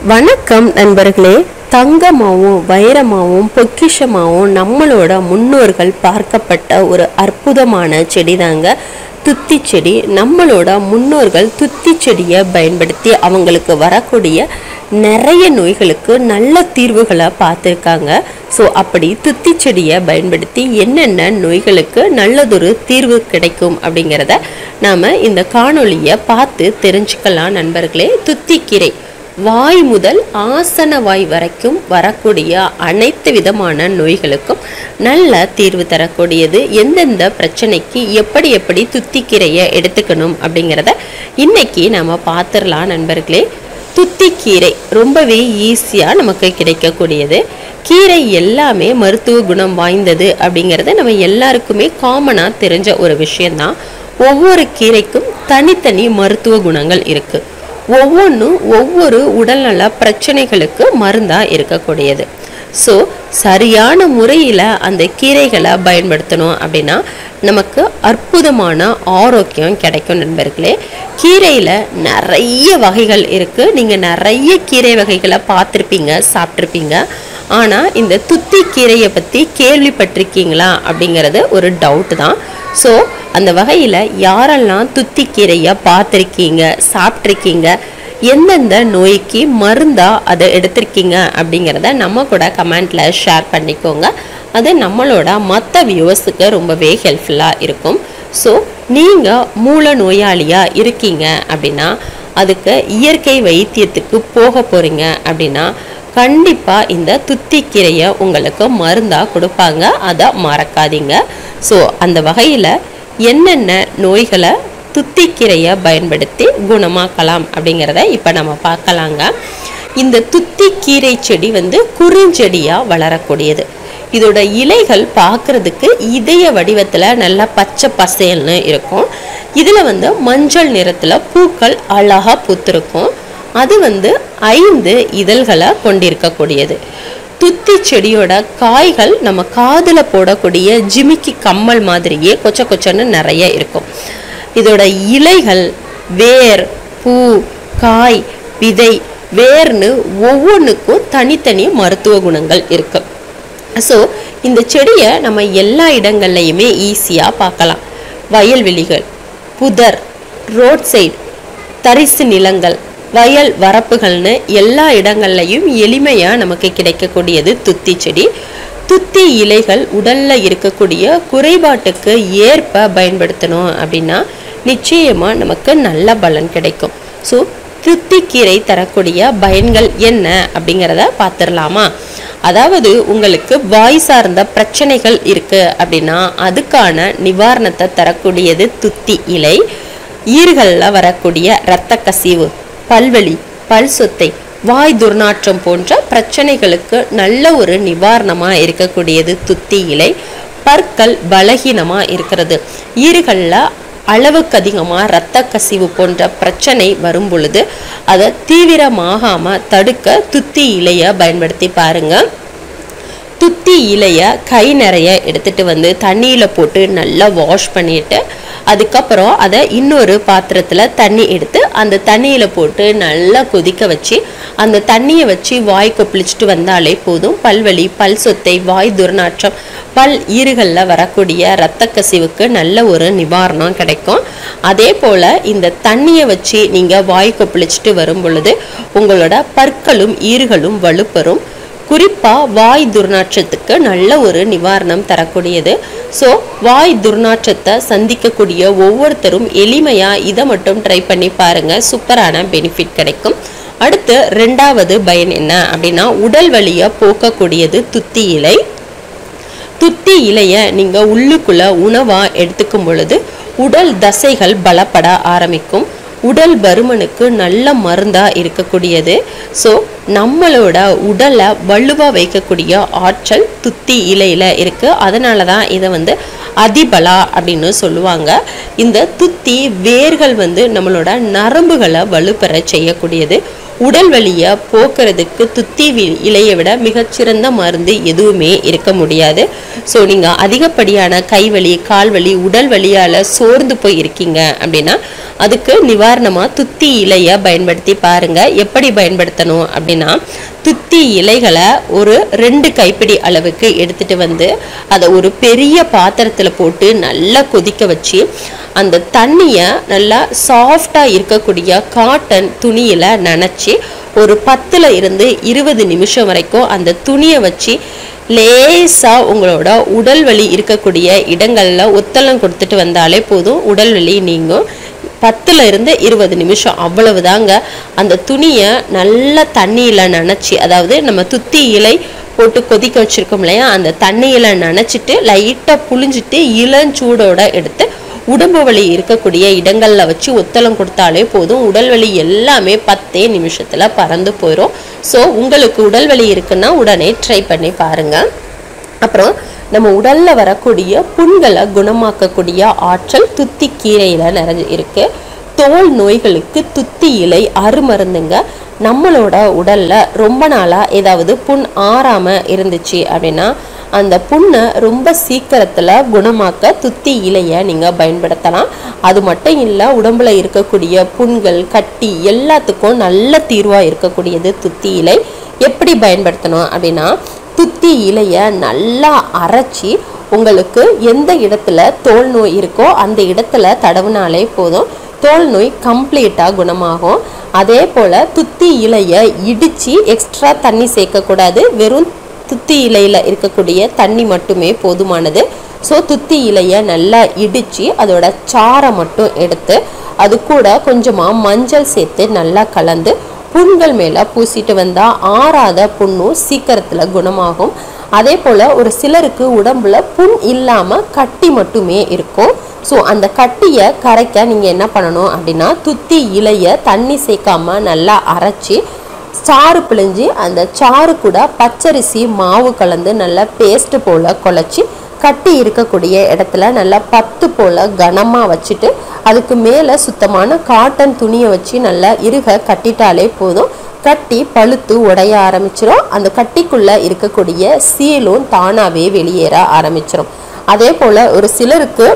வணக்கம் நண்பர்களே தங்கமாவும் வைரமாவும் பொக்கிஷமாவும் நம்மளோட முன்னோர்கள் பார்க்கப்பட்ட ஒரு அற்புதமான செடி தாங்க துத்தி செடி நம்மளோட முன்னோர்கள் துத்தி செடியை பயன்படுத்தி அவங்களுக்கு வரக்கூடிய நிறைய நோய்களுக்கு நல்ல தீர்வுகளை பார்த்துருக்காங்க ஸோ அப்படி துத்தி செடியை பயன்படுத்தி என்னென்ன நோய்களுக்கு நல்லதொரு தீர்வு கிடைக்கும் அப்படிங்கிறத நாம் இந்த காணொளியை பார்த்து தெரிஞ்சுக்கலாம் நண்பர்களே துத்திக்கீரை வாய் முதல் ஆசன வாய் வரைக்கும் வரக்கூடிய அனைத்து விதமான நோய்களுக்கும் நல்ல தீர்வு தரக்கூடியது எந்தெந்த பிரச்சனைக்கு எப்படி எப்படி துத்திக்கீரையை எடுத்துக்கணும் அப்படிங்கிறத இன்னைக்கு நம்ம பார்த்துடலாம் நண்பர்களே துத்திக்கீரை ரொம்பவே ஈஸியாக நமக்கு கிடைக்கக்கூடியது கீரை எல்லாமே மருத்துவ குணம் வாய்ந்தது அப்படிங்கிறது நம்ம எல்லாருக்குமே காமனாக தெரிஞ்ச ஒரு விஷயம்தான் ஒவ்வொரு கீரைக்கும் தனித்தனி மருத்துவ குணங்கள் இருக்குது ஒவ்வொன்றும் ஒவ்வொரு உடல்நல பிரச்சனைகளுக்கு மருந்தாக இருக்கக்கூடியது ஸோ சரியான முறையில் அந்த கீரைகளை பயன்படுத்தணும் அப்படின்னா நமக்கு அற்புதமான ஆரோக்கியம் கிடைக்கும் நண்பர்களே கீரையில் நிறைய வகைகள் இருக்குது நீங்கள் நிறைய கீரை வகைகளை பார்த்துருப்பீங்க சாப்பிட்ருப்பீங்க ஆனால் இந்த துத்தி கீரையை பற்றி கேள்விப்பட்டிருக்கீங்களா அப்படிங்கிறது ஒரு டவுட் தான் ஸோ அந்த வகையில் யாரெல்லாம் துத்தி கீரையை பார்த்துருக்கீங்க சாப்பிட்ருக்கீங்க எந்தெந்த நோய்க்கு மருந்தா அதை எடுத்திருக்கீங்க அப்படிங்கிறத நம்ம கூட கமெண்ட்ல ஷேர் பண்ணிக்கோங்க அது நம்மளோட மற்ற வியூவர்ஸுக்கு ரொம்பவே ஹெல்ப்ஃபுல்லாக இருக்கும் ஸோ நீங்கள் மூல நோயாளியாக இருக்கீங்க அப்படின்னா அதுக்கு இயற்கை வைத்தியத்துக்கு போக போகிறீங்க அப்படின்னா கண்டிப்பாக இந்த துத்திக்கீரையை உங்களுக்கு மருந்தாக கொடுப்பாங்க அதை மறக்காதீங்க ஸோ அந்த வகையில் என்னென்ன நோய்களை துத்திக்கீரையை பயன்படுத்தி குணமாக்கலாம் அப்படிங்கிறத இப்போ நம்ம பார்க்கலாங்க இந்த துத்திக்கீரை செடி வந்து குறுஞ்செடியாக வளரக்கூடியது இதோட இலைகள் பார்க்குறதுக்கு இதய வடிவத்தில் நல்லா பச்சை பசேல்னு இருக்கும் இதில் வந்து மஞ்சள் நிறத்தில் பூக்கள் அழகாக பூத்திருக்கும் அது வந்து ஐந்து இதழ்களை கொண்டிருக்கக்கூடியது துத்தி செடியோட காய்கள் நம்ம காதில் போடக்கூடிய ஜிமிக்கி கம்மல் மாதிரியே கொச்ச கொச்சன்னு நிறைய இருக்கும் இதோட இலைகள் வேர் பூ காய் விதை வேர்னு ஒவ்வொன்றுக்கும் தனித்தனி மருத்துவ குணங்கள் இருக்கு ஸோ இந்த செடியை நம்ம எல்லா இடங்கள்லையுமே ஈஸியாக பார்க்கலாம் வயல்வெளிகள் புதர் ரோட் சைடு தரிசு நிலங்கள் வயல் வரப்புகள்னு எல்லா இடங்கள்லையும் எளிமையாக நமக்கு கிடைக்கக்கூடியது துத்தி செடி துத்தி இலைகள் உடல்ல இருக்கக்கூடிய குறைபாட்டுக்கு ஏற்ப பயன்படுத்தணும் அப்படின்னா நிச்சயமா நமக்கு நல்ல பலன் கிடைக்கும் ஸோ துத்திக்கீரை தரக்கூடிய பயன்கள் என்ன அப்படிங்கிறத பார்த்துடலாமா அதாவது உங்களுக்கு வாய் சார்ந்த பிரச்சனைகள் இருக்கு அப்படின்னா அதுக்கான நிவாரணத்தை தரக்கூடியது துத்தி இலை ஈர்களில் வரக்கூடிய இரத்த கசிவு பல்வலி பல் சொத்தை வாய் துர்நாற்றம் போன்ற பிரச்சனைகளுக்கு நல்ல ஒரு நிவாரணமாக இருக்கக்கூடியது துத்தி இலை பற்கள் பலகீனமாக இருக்கிறது ஈறுகளில் அளவுக்கு அதிகமாக இரத்த கசிவு போன்ற பிரச்சனை வரும் பொழுது அதை தீவிரமாகாமல் தடுக்க துத்தி இலையை பயன்படுத்தி பாருங்கள் துத்தி இலையை கை நிறைய எடுத்துட்டு வந்து தண்ணியில் போட்டு நல்லா வாஷ் பண்ணிட்டு அதுக்கப்புறம் அதை இன்னொரு பாத்திரத்தில் தண்ணி எடுத்து அந்த தண்ணியில் போட்டு நல்லா கொதிக்க வச்சு அந்த தண்ணியை வச்சு வாய் கொப்பளிச்சுட்டு வந்தாலே போதும் பல்வலி பல் சொத்தை வாய் துர்நாற்றம் பல் ஈறுகளில் வரக்கூடிய இரத்த கசிவுக்கு நல்ல ஒரு நிவாரணம் கிடைக்கும் அதே போல் இந்த தண்ணியை வச்சு நீங்கள் வாய் கொப்பளிச்சுட்டு வரும் பொழுது உங்களோட பற்களும் ஈறுகளும் வலுப்பெறும் குறிப்பாக வாய் துர்நாற்றத்துக்கு நல்ல ஒரு நிவாரணம் தரக்கூடியது ஸோ வாய் துர்நாற்றத்தை சந்திக்கக்கூடிய ஒவ்வொருத்தரும் எளிமையாக இதை மட்டும் ட்ரை பண்ணி பாருங்கள் சூப்பரான பெனிஃபிட் கிடைக்கும் அடுத்து ரெண்டாவது பயன் என்ன அப்படின்னா உடல் வலியை போக்கக்கூடியது துத்தி இலை துத்தி இலையை நீங்கள் உள்ளுக்குள்ள உணவாக எடுத்துக்கும் பொழுது உடல் தசைகள் பலப்பட ஆரம்பிக்கும் உடல் பருமனுக்கு நல்ல மருந்தாக இருக்கக்கூடியது ஸோ நம்மளோட உடலை வலுவாக வைக்கக்கூடிய ஆற்றல் துத்தி இலையில் இருக்குது அதனால தான் இதை வந்து அதிபலா அப்படின்னு சொல்லுவாங்க இந்த துத்தி வேர்கள் வந்து நம்மளோட நரம்புகளை வலுப்பெற செய்யக்கூடியது உடல் வலியை போக்குறதுக்கு துத்தி வி- இலையை விட மிகச்சிறந்த மருந்து எதுவுமே இருக்க முடியாது ஸோ நீங்கள் அதிகப்படியான கைவலி கால்வலி உடல் வலியால் சோர்ந்து போய் இருக்கீங்க அப்படின்னா அதுக்கு நிவாரணமாக துத்தி இலையை பயன்படுத்தி பாருங்க எப்படி பயன்படுத்தணும் அப்படின்னா துத்தி இலைகளை ஒரு ரெண்டு கைப்பிடி அளவுக்கு எடுத்துட்டு வந்து அதை ஒரு பெரிய பாத்திரத்தில் போட்டு நல்லா கொதிக்க வச்சு அந்த தண்ணியை நல்லா சாஃப்டாக இருக்கக்கூடிய காட்டன் துணியில் நனைச்சி ஒரு பத்தில் இருந்து இருபது நிமிஷம் வரைக்கும் அந்த துணியை வச்சு லேசாக உங்களோட உடல் வலி இருக்கக்கூடிய இடங்களில் ஒத்தளம் கொடுத்துட்டு வந்தாலே போதும் உடல் வலி நீங்கும் பத்துல இருந்து இருபது நிமிஷம் அவ்வளவுதாங்க அந்த துணியை நல்லா தண்ணியில் நனைச்சி அதாவது நம்ம துத்தி இலை போட்டு கொதிக்க வச்சிருக்கோம் இல்லையா அந்த தண்ணியில் நனைச்சிட்டு லைட்டாக புழிஞ்சிட்டு இளஞ்சூடோட எடுத்து உடம்பு வலி இருக்கக்கூடிய இடங்கள்ல வச்சு ஒத்தளம் கொடுத்தாலே போதும் உடல் வலி எல்லாமே பத்தே நிமிஷத்துல பறந்து போயிடும் ஸோ உங்களுக்கு உடல் வலி இருக்குன்னா உடனே ட்ரை பண்ணி பாருங்க அப்புறம் நம்ம உடல்ல வரக்கூடிய புண்களை குணமாக்கக்கூடிய ஆற்றல் துத்தி கீரையில நிறைஞ்சு இருக்கு தோல் நோய்களுக்கு துத்தி இலை அருமருந்துங்க நம்மளோட உடல்ல ரொம்ப நாளா ஏதாவது புண் ஆறாம இருந்துச்சு அப்படின்னா அந்த புண்ணை ரொம்ப சீக்கிரத்துல குணமாக்க துத்தி இலையை நீங்க பயன்படுத்தலாம் அது மட்டும் இல்லை உடம்புல இருக்கக்கூடிய புண்கள் கட்டி எல்லாத்துக்கும் நல்ல தீர்வா இருக்கக்கூடியது துத்தி இலை எப்படி பயன்படுத்தணும் அப்படின்னா துத்தி இலையை நல்லா அரைச்சி உங்களுக்கு எந்த இடத்துல தோல் நோய் இருக்கோ அந்த இடத்துல தடவுனாலே போதும் தோல் நோய் கம்ப்ளீட்டாக குணமாகும் அதே போல் துத்தி இலையை இடித்து எக்ஸ்ட்ரா தண்ணி சேர்க்கக்கூடாது வெறும் துத்தி இலையில் இருக்கக்கூடிய தண்ணி மட்டுமே போதுமானது ஸோ துத்தி இலையை நல்லா இடித்து அதோட சாறை மட்டும் எடுத்து அது கூட கொஞ்சமாக மஞ்சள் சேர்த்து நல்லா கலந்து புண்கள் மேலே பூசிட்டு வந்தால் ஆறாத புண்ணும் சீக்கிரத்தில் குணமாகும் அதே போல் ஒரு சிலருக்கு உடம்புல புண் இல்லாமல் கட்டி மட்டுமே இருக்கும் ஸோ அந்த கட்டியை கரைக்க நீங்கள் என்ன பண்ணணும் அப்படின்னா துத்தி இலையை தண்ணி சேர்க்காம நல்லா அரைச்சி சாறு பிழிஞ்சு அந்த சாறு கூட பச்சரிசி மாவு கலந்து நல்லா பேஸ்ட் போல் குழச்சி கட்டி இருக்கக்கூடிய இடத்துல நல்லா பத்து போல் கனமாக வச்சுட்டு அதுக்கு மேலே சுத்தமான காட்டன் துணியை வச்சு நல்லா இறுக கட்டிட்டாலே போதும் கட்டி பழுத்து உடைய ஆரம்பிச்சிரும் அந்த கட்டிக்குள்ளே இருக்கக்கூடிய சீலும் தானாகவே வெளியேற ஆரம்பிச்சிரும் அதே போல் ஒரு சிலருக்கு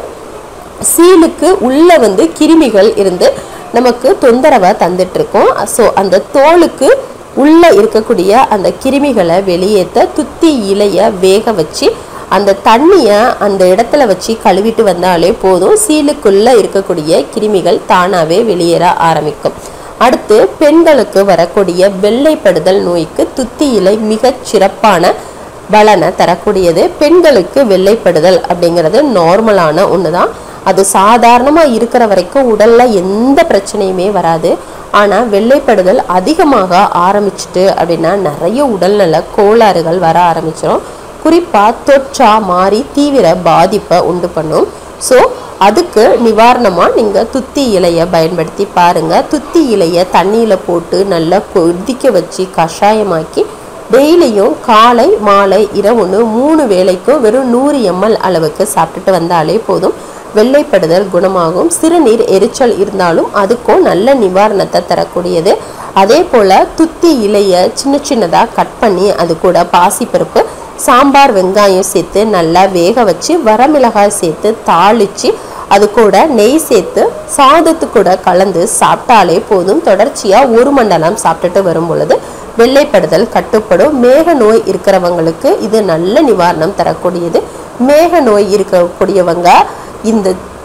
சீலுக்கு உள்ள வந்து கிருமிகள் இருந்து நமக்கு தொந்தரவை தந்துட்டு இருக்கோம் ஸோ அந்த தோலுக்கு உள்ள இருக்கக்கூடிய அந்த கிருமிகளை வெளியேற்ற துத்தி இலைய வேக வச்சு அந்த தண்ணியை அந்த இடத்துல வச்சு கழுவிட்டு வந்தாலே போதும் சீலுக்குள்ள இருக்கக்கூடிய கிருமிகள் தானாகவே வெளியேற ஆரம்பிக்கும் அடுத்து பெண்களுக்கு வரக்கூடிய வெள்ளைப்படுதல் நோய்க்கு துத்தி இலை மிகச் சிறப்பான பலனை தரக்கூடியது பெண்களுக்கு வெள்ளைப்படுதல் அப்படிங்கிறது நார்மலான ஒன்று தான் அது சாதாரணமாக இருக்கிற வரைக்கும் உடலில் எந்த பிரச்சனையுமே வராது ஆனால் வெள்ளைப்படுதல் அதிகமாக ஆரம்பிச்சிட்டு அப்படின்னா நிறைய உடல்நல கோளாறுகள் வர ஆரம்பிச்சிடும் குறிப்பாக தொற்றா மாறி தீவிர பாதிப்பை உண்டு பண்ணும் ஸோ அதுக்கு நிவாரணமாக நீங்கள் துத்தி இலையை பயன்படுத்தி பாருங்கள் துத்தி இலையை தண்ணியில் போட்டு நல்லா கொதிக்க வச்சு கஷாயமாக்கி டெய்லியும் காலை மாலை இரவுன்னு மூணு வேளைக்கும் வெறும் நூறு எம்எல் அளவுக்கு சாப்பிட்டுட்டு வந்தாலே போதும் வெள்ளைப்படுதல் குணமாகும் சிறுநீர் எரிச்சல் இருந்தாலும் அதுக்கும் நல்ல நிவாரணத்தை தரக்கூடியது அதே போல் துத்தி இலையை சின்ன சின்னதாக கட் பண்ணி அது கூட பாசிப்பருப்பு சாம்பார் வெங்காயம் சேர்த்து நல்லா வேக வச்சு வரமிளகாய் சேர்த்து தாளித்து அது கூட நெய் சேர்த்து சாதத்து கூட கலந்து சாப்பிட்டாலே போதும் தொடர்ச்சியாக ஒரு மண்டலம் சாப்பிட்டுட்டு வரும் பொழுது வெள்ளைப்படுதல் கட்டுப்படும் மேக நோய் இருக்கிறவங்களுக்கு இது நல்ல நிவாரணம் தரக்கூடியது மேக நோய் இருக்கக்கூடியவங்க இந்த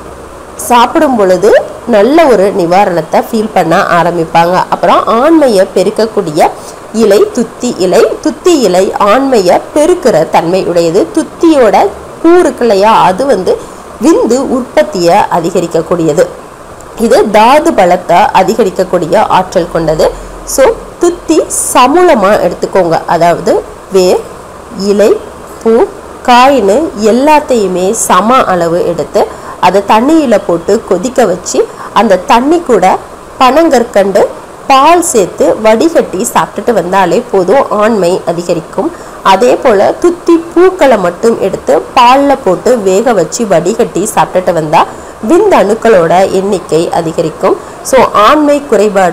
சாப்பிடும் பொழுது நல்ல ஒரு நிவாரணத்தை ஃபீல் பண்ண ஆரம்பிப்பாங்க அப்புறம் ஆண்மையை பெருக்கக்கூடிய இலை துத்தி இலை துத்தி இலை ஆண்மையை பெருக்கிற தன்மை உடையது துத்தியோட பூ இருக்கு இல்லையா அது வந்து விந்து உற்பத்தியை அதிகரிக்கக்கூடியது இது தாது பலத்தை அதிகரிக்கக்கூடிய ஆற்றல் கொண்டது ஸோ துத்தி சமூலமாக எடுத்துக்கோங்க அதாவது வேர் இலை பூ காயின்னு எல்லாத்தையுமே சம அளவு எடுத்து அதை தண்ணியில் போட்டு கொதிக்க வச்சு அந்த தண்ணி கூட பனங்கற்கண்டு பால் சேர்த்து வடிகட்டி சாப்பிட்டுட்டு வந்தாலே போதும் ஆண்மை அதிகரிக்கும் அதே போல் துத்தி பூக்களை மட்டும் எடுத்து பாலில் போட்டு வேக வச்சு வடிகட்டி சாப்பிட்டுட்டு வந்தால் விந்தணுக்களோட எண்ணிக்கை அதிகரிக்கும் ஸோ ஆண்மை குறைபாடு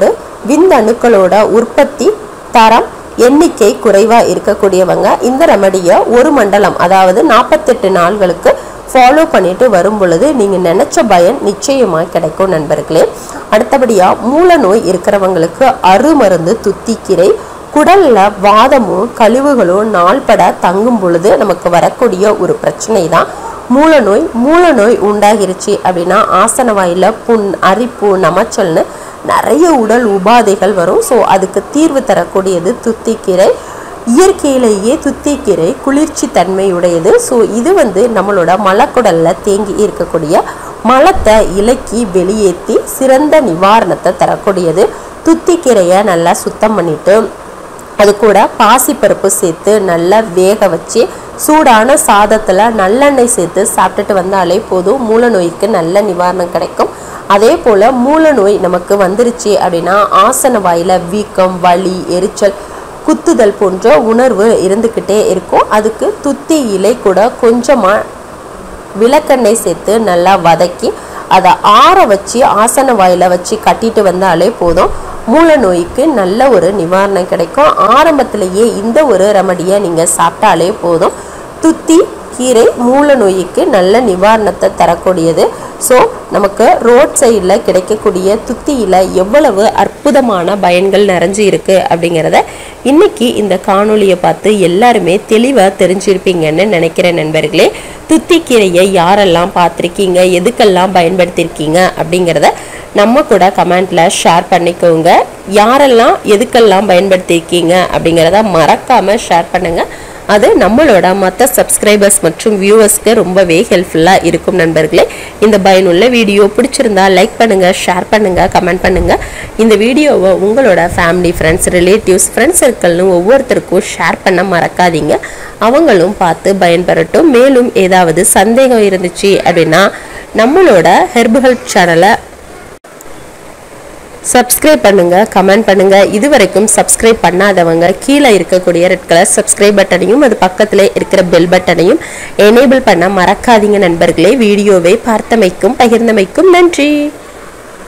விந்தணுக்களோட உற்பத்தி தரம் எண்ணிக்கை குறைவாக இருக்கக்கூடியவங்க இந்த ரெமடியை ஒரு மண்டலம் அதாவது நாற்பத்தெட்டு நாள்களுக்கு ஃபாலோ பண்ணிட்டு வரும் பொழுது நீங்கள் நினச்ச பயன் நிச்சயமாக கிடைக்கும் நண்பர்களே அடுத்தபடியாக மூல நோய் இருக்கிறவங்களுக்கு அருமருந்து துத்திக்கீரை குடல்ல வாதமும் கழிவுகளும் நாள்பட தங்கும் பொழுது நமக்கு வரக்கூடிய ஒரு பிரச்சனை தான் மூலநோய் மூலநோய் உண்டாகிருச்சு அப்படின்னா ஆசன வாயில புண் அரிப்பு நமச்சல்னு நிறைய உடல் உபாதைகள் வரும் ஸோ அதுக்கு தீர்வு தரக்கூடியது துத்திக்கீரை இயற்கையிலேயே துத்திக்கீரை குளிர்ச்சி தன்மையுடையது ஸோ இது வந்து நம்மளோட மலக்குடல்ல தேங்கி இருக்கக்கூடிய மலத்தை இலக்கி வெளியேற்றி சிறந்த நிவாரணத்தை தரக்கூடியது துத்திக்கீரையை நல்லா சுத்தம் பண்ணிட்டு அது கூட பாசிப்பருப்பு சேர்த்து நல்லா வேக வச்சு சூடான சாதத்தில் நல்லெண்ணெய் சேர்த்து சாப்பிட்டுட்டு வந்தாலே போதும் மூல நோய்க்கு நல்ல நிவாரணம் கிடைக்கும் அதே போல் மூல நோய் நமக்கு வந்துருச்சு அப்படின்னா ஆசன வாயில் வீக்கம் வலி எரிச்சல் குத்துதல் போன்ற உணர்வு இருந்துக்கிட்டே இருக்கும் அதுக்கு துத்தி இலை கூட கொஞ்சமாக விளக்கெண்ணெய் சேர்த்து நல்லா வதக்கி அதை ஆற வச்சு ஆசன வாயில வச்சு கட்டிட்டு வந்தாலே போதும் மூல நோய்க்கு நல்ல ஒரு நிவாரணம் கிடைக்கும் ஆரம்பத்திலேயே இந்த ஒரு ரெமடியை நீங்கள் சாப்பிட்டாலே போதும் துத்தி கீரை மூல நோய்க்கு நல்ல நிவாரணத்தை தரக்கூடியது ஸோ நமக்கு ரோட் சைடில் கிடைக்கக்கூடிய துத்தியில் எவ்வளவு அற்புதமான பயன்கள் நிறைஞ்சு இருக்கு அப்படிங்கிறத இன்னைக்கு இந்த காணொளியை பார்த்து எல்லாருமே தெளிவாக தெரிஞ்சிருப்பீங்கன்னு நினைக்கிறேன் நண்பர்களே துத்திக்கீரையை யாரெல்லாம் பார்த்துருக்கீங்க எதுக்கெல்லாம் பயன்படுத்தியிருக்கீங்க அப்படிங்கிறத நம்ம கூட கமெண்ட்ல ஷேர் பண்ணிக்கோங்க யாரெல்லாம் எதுக்கெல்லாம் பயன்படுத்தியிருக்கீங்க அப்படிங்கிறத மறக்காம ஷேர் பண்ணுங்க அது நம்மளோட மற்ற சப்ஸ்கிரைபர்ஸ் மற்றும் வியூவர்ஸ்க்கு ரொம்பவே ஹெல்ப்ஃபுல்லாக இருக்கும் நண்பர்களே இந்த பயனுள்ள வீடியோ பிடிச்சிருந்தா லைக் பண்ணுங்க ஷேர் பண்ணுங்க கமெண்ட் பண்ணுங்க இந்த வீடியோவை உங்களோட ஃபேமிலி ஃப்ரெண்ட்ஸ் ரிலேட்டிவ்ஸ் ஃப்ரெண்ட்ஸ் சர்க்கிள்னு ஒவ்வொருத்தருக்கும் ஷேர் பண்ண மறக்காதீங்க அவங்களும் பார்த்து பயன்பெறட்டும் மேலும் ஏதாவது சந்தேகம் இருந்துச்சு அப்படின்னா நம்மளோட ஹெர்பு ஹெல்ப் சேனலை சப்ஸ்கிரைப் பண்ணுங்க கமெண்ட் பண்ணுங்க இது வரைக்கும் சப்ஸ்கிரைப் பண்ணாதவங்க கீழே இருக்கக்கூடிய ரெட் கலர் சப்ஸ்கிரைப் பட்டனையும் அது பக்கத்துல இருக்கிற பெல் பட்டனையும் எனேபிள் பண்ண மறக்காதீங்க நண்பர்களே வீடியோவை பார்த்தமைக்கும் பகிர்ந்தமைக்கும் நன்றி